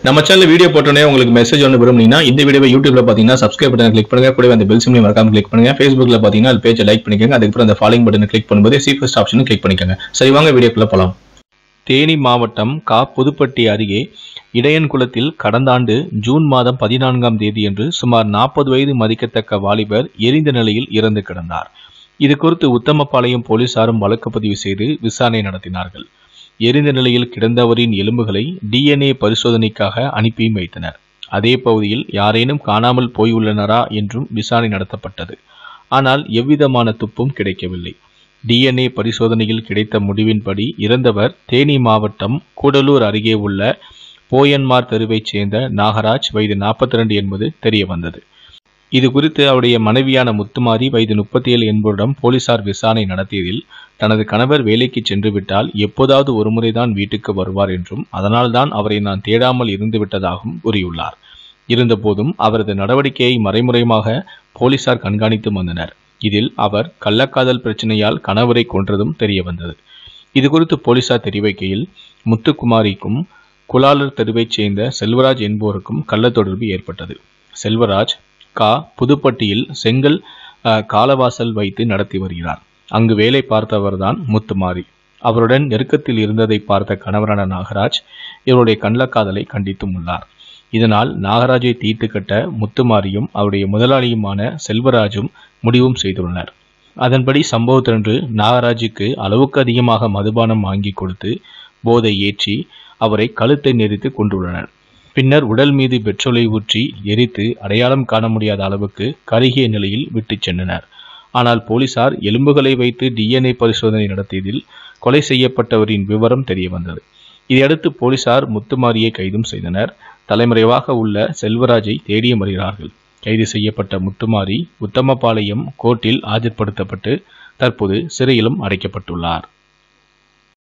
நம்ம channel video போட்டோன்னே உங்களுக்கு மெசேஜ் ஒன்று விரும்புனீங்கன்னா இந்த வீடியோவை யூடியூப்ல பார்த்தீங்கன்னா சப்ஸ்கிரைப் பட்டன் கிளிக் பண்ணுங்க கூடவே அந்த பெல் சிம்லையும் மறக்காம கிளிக் பண்ணுங்க ஃபேஸ்புக்ல பார்த்தீங்கன்னா அது பேஜை லைக் பண்ணிக்கோங்க அதுக்கப்புறம் அந்த ஃபாலோயிங் பட்டனை கிளிக் பண்ணும்போது சி ஃபர்ஸ்ட் ஆப்ஷனும் கிளிக் பண்ணிக்கோங்க சரி வாங்க வீடியோக்குள்ள போலாம் தேனி மாவட்டம் கா புதுப்பட்டி அருகே இடையன்குளத்தில் கடந்த ஆண்டு ஜூன் மாதம் பதினான்காம் தேதியன்று சுமார் நாற்பது வயது மதிக்கத்தக்க வாலிபர் எரிந்த நிலையில் இறந்து கிடந்தார் இது குறித்து உத்தமபாளையம் போலீசாரும் வழக்கு பதிவு செய்து விசாரணை நடத்தினார்கள் எரிந்த நிலையில் கிடந்தவரின் எலும்புகளை டிஎன்ஏ பரிசோதனைக்காக அனுப்பியும் வைத்தனர் அதே பகுதியில் யாரேனும் காணாமல் போயுள்ளனரா என்றும் விசாரணை நடத்தப்பட்டது ஆனால் எவ்விதமான துப்பும் கிடைக்கவில்லை டிஎன்ஏ பரிசோதனையில் கிடைத்த முடிவின்படி இறந்தவர் தேனி மாவட்டம் கூடலூர் அருகே உள்ள போயன்மார் தெருவைச் சேர்ந்த நாகராஜ் வயது 42 என்பது தெரிய வந்தது இது குறித்து அவருடைய மனைவியான முத்துமாரி வயது முப்பத்தி ஏழு என்பவரிடம் போலீசார் விசாரணை நடத்தியதில் தனது கணவர் வேலைக்கு சென்று விட்டால் எப்போதாவது ஒருமுறைதான் வீட்டுக்கு வருவார் என்றும் அதனால்தான் அவரை நான் தேடாமல் இருந்து விட்டதாகவும் கூறியுள்ளார் இருந்தபோதும் அவரது நடவடிக்கையை மறைமுறையாக போலீசார் கண்காணித்து வந்தனர் இதில் அவர் கள்ளக்காதல் பிரச்சனையால் கணவரை கொன்றதும் தெரிய வந்தது இது குறித்து போலீசார் தெரிவிக்கையில் முத்துக்குமாரிக்கும் குலாலர் தெருவைச் சேர்ந்த செல்வராஜ் என்போருக்கும் கள்ள தொடர்பு ஏற்பட்டது செல்வராஜ் கா புதுப்பட்டியில் செங்கல் அஹ், காலவாசல் வைத்து நடத்தி வருகிறார் அங்கு வேலை பார்த்தவர்தான் முத்துமாரி அவருடன் நெருக்கத்தில் இருந்ததை பார்த்த கணவரான நாகராஜ் இவருடைய கள்ளக்காதலை கண்டித்தும் உள்ளார் இதனால் நாகராஜை தீர்த்து கட்ட முத்துமாரியும் அவருடைய முதலாளியுமான செல்வராஜும் முடிவும் செய்துள்ளனர் அதன்படி சம்பவத்தினன்று நாகராஜுக்கு அளவுக்கு அதிகமாக மதுபானம் வாங்கி கொடுத்து போதை ஏற்றி அவரை கழுத்தை நெரித்து கொண்டுள்ளனர் பின்னர் உடல் மீது பெட்ரோலை ஊற்றி எரித்து அடையாளம் காண முடியாத அளவுக்கு கருகிய நிலையில் விட்டுச் சென்றனர் ஆனால் போலீசார் எலும்புகளை வைத்து டிஎன்ஏ பரிசோதனை நடத்தியதில் கொலை செய்யப்பட்டவரின் விவரம் தெரிய வந்தது இதையடுத்து போலீசார் முத்துமாரியை கைதும் செய்தனர் தலைமறைவாக உள்ள செல்வராஜை தேடியும் வருகிறார்கள் கைது செய்யப்பட்ட முத்துமாரி உத்தமபாளையம் கோர்ட்டில் ஆஜர்படுத்தப்பட்டு தற்போது சிறையிலும் அடைக்கப்பட்டுள்ளார்